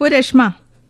അപ്പോൾ രശ്മ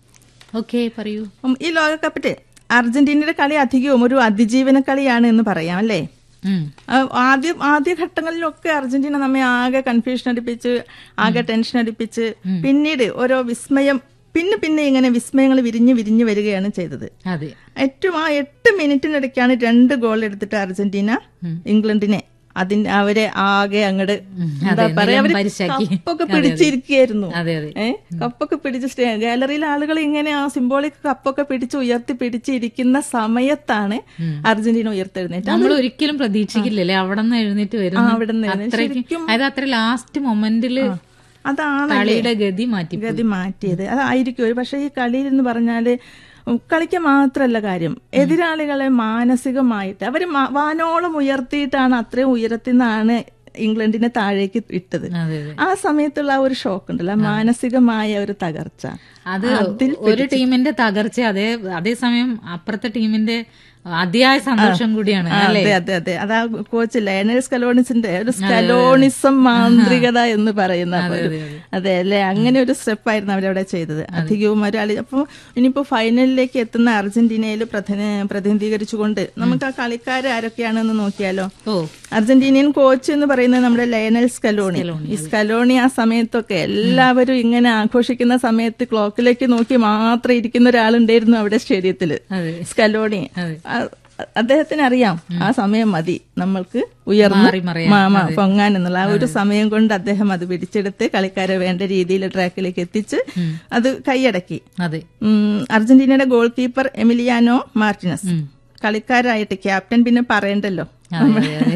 ഓക്കെ പറയൂ ഉം, ഈ ലോകകപ്പില് അർജന്റീനയുടെ കളി അധികവും ഒരു അതിജീവന കളിയാണ് എന്ന് പറയാം അല്ലേ ഉം. ആ, ആദ്യം ആദ്യ ഘട്ടങ്ങളിലൊക്കെ അർജന്റീന നമ്മെ ആകെ കൺഫ്യൂഷൻ അടിപ്പിച്ച് ആകെ ടെൻഷൻ അടിപ്പിച്ച് പിന്നീട് ഓരോ വിസ്മയം പിന്നെ പിന്നെ ഇങ്ങനെ വിസ്മയങ്ങൾ വിരിഞ്ഞ് വിരിഞ്ഞ് വരികയാണ് ചെയ്തത് അതെ ഏറ്റവും ആ എട്ട് മിനിറ്റിനിടയ്ക്കാണ് രണ്ട് ഗോൾ എടുത്തിട്ട് അർജന്റീന ഇംഗ്ലണ്ടിനെ അതിന് അവരെ ആകെ അങ്ങട് എന്താ അതെ, പറയാ അവര് നിലംപരിശാക്കി. കപ്പൊക്കെ പിടിച്ചിരിക്കുകയായിരുന്നു അതെ അതെ ഏ കപ്പൊക്കെ പിടിച്ച് സ്റ്റേ- ഗാലറിയിലെ ആളുകൾ ഇങ്ങനെ ആ സിംബോളിക് കപ്പൊക്കെ പിടിച്ച് ഉയർത്തി പിടിച്ചിരിക്കുന്ന സമയത്താണ് അർജന്റീന ഉയർത്തെഴുന്നേറ്റ് നമ്മൾ ഒരിക്കലും പ്രതീക്ഷിക്കില്ലല്ലേ അവിടെ നിന്ന് എഴുന്നേറ്റ് വരുന്നു അവിടുന്ന് എഴുന്നേറ്റ് അത്രയ്ക്കും അതായത് അത്ര ലാസ്റ്റ് മൊമെന്റില് അതാണ് കളിയുടെ ഗതി മാറ്റി ഗതി മാറ്റിയത് അതായിരിക്കും ഒരു പക്ഷേ ഈ കളിയിൽ എന്ന് പറഞ്ഞാല് ഉം, കളിക്കാൻ മാത്രല്ല കാര്യം എതിരാളികളെ മാനസികമായിട്ട് അവർ വാനോളം ഉയർത്തിയിട്ടാണ് അത്രയും ഉയരത്തിൽ നിന്നാണ് ഇംഗ്ലണ്ടിനെ താഴേക്ക് ഇട്ടത് അതെ അതെ ആ സമയത്തുള്ള ആ ഒരു ഷോക്ക് ഉണ്ടല്ലോ ആ മാനസികമായ ഒരു തകർച്ച അത് ഒരു ടീമിന്റെ തകർച്ച അതേ അതേസമയം അപ്പുറത്തെ ടീമിന്റെ അതിയായ സന്തോഷം കൂടിയാണ് ആ, അതെ അതെ അതെ അതാ കോച്ച് ലയണൽ സ്കലോണിസിന്റെ ഒരു സ്കലോണിസം മാന്ത്രികത എന്ന് പറയുന്ന ഒരു- അതെ അല്ലെ അങ്ങനെ ഒരു സ്റ്റെപ്പായിരുന്നു അവരവിടെ ചെയ്തത് അധികവും ഒരാൾ അപ്പോൾ ഇനിയിപ്പോ ഫൈനലിലേക്ക് എത്തുന്ന അർജന്റീനയിൽ പ്രധന- പ്രതിനിധീകരിച്ചുകൊണ്ട് നമുക്ക് ആ കളിക്കാർ ആരൊക്കെയാണെന്ന് നോക്കിയാലോ ഓ അർജന്റീനിയൻ കോച്ച് എന്ന് പറയുന്നത് നമ്മുടെ ലയണൽ സ്കലോണി ഈ സ്കലോണി ആ സമയത്തൊക്കെ എല്ലാവരും ഇങ്ങനെ ആഘോഷിക്കുന്ന സമയത്ത് ക്ലോക്കിലേക്ക് നോക്കി മാത്രം ഇരിക്കുന്ന ഒരാളുണ്ടായിരുന്നു അവിടെ സ്റ്റേഡിയത്തില് അതെ സ്കലോണി അതെ. ആ- അദ്ദേഹത്തിന് അറിയാം ആ സമയം മതി നമ്മൾക്ക് ഉയർന്ന് മാറി മറിയാൻ. മാ- മാ- പൊങ്ങാൻ എന്നുള്ള ആ ഒരു സമയം കൊണ്ട് അദ്ദേഹം അത് പിടിച്ചെടുത്ത് കളിക്കാരെ വേണ്ട രീതിയിൽ ട്രാക്കിലേക്ക് എത്തിച്ച് അത് കൈയടക്കി അതെ ഉം, അർജന്റീനയുടെ ഗോൾ കീപ്പർ എമിലിയാനോ മാർട്ടിനസ് കളിക്കാരായിട്ട് ക്യാപ്റ്റൻ പിന്നെ പറയണ്ടല്ലോ അതെ അതെ അതെ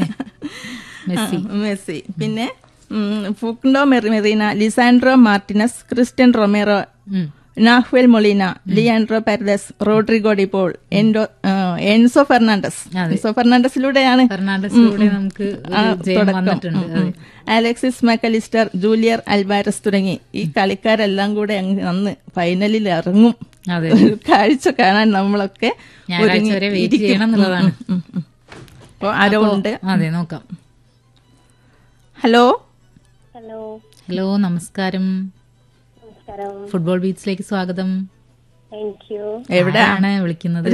മെസ്സി ആ, മെസ്സി പിന്നെ ഉം, ഫുക്ണ്ടോ മെറി- Medina Lisandro Martinez Cristian Romero ഉം. Nahuel Molina Leandro Paredes Rodrigo De Paul എൻഡോ ആ, എൻസോ ഫെർണാണ്ടസ് എൻസോ ഫെർണാണ്ടസിലൂടെയാണ് ഫെർണാണ്ടസിലൂടെ നമുക്ക് ആ, ഒരു ജയം തുടക്കം. വന്നിട്ടുണ്ട് ഉം, ഉം. അലക്സിസ് മക്കലിസ്റ്റർ ജൂലിയർ അൽവാരസ് തുടങ്ങി ഈ കളിക്കാരെല്ലാം കൂടെ അങ്ങ് അന്ന് ഫൈനലിൽ ഇറങ്ങും അതെ ഒരു കാഴ്ച കാണാൻ നമ്മളൊക്കെ ഞായറാഴ്ച വരെ വെയിറ്റ് ചെയ്യണം എന്നുള്ളതാണ് അപ്പോൾ ആരോ ഉണ്ട് അതെ നോക്കാം ഹലോ ഹലോ ഹലോ നമസ്കാരം നമസ്കാരം ഫുട്ബോൾ ബീച്ചിലേക്ക് സ്വാഗതം താങ്ക് യു എവിടെ ആണ് വിളിക്കുന്നത്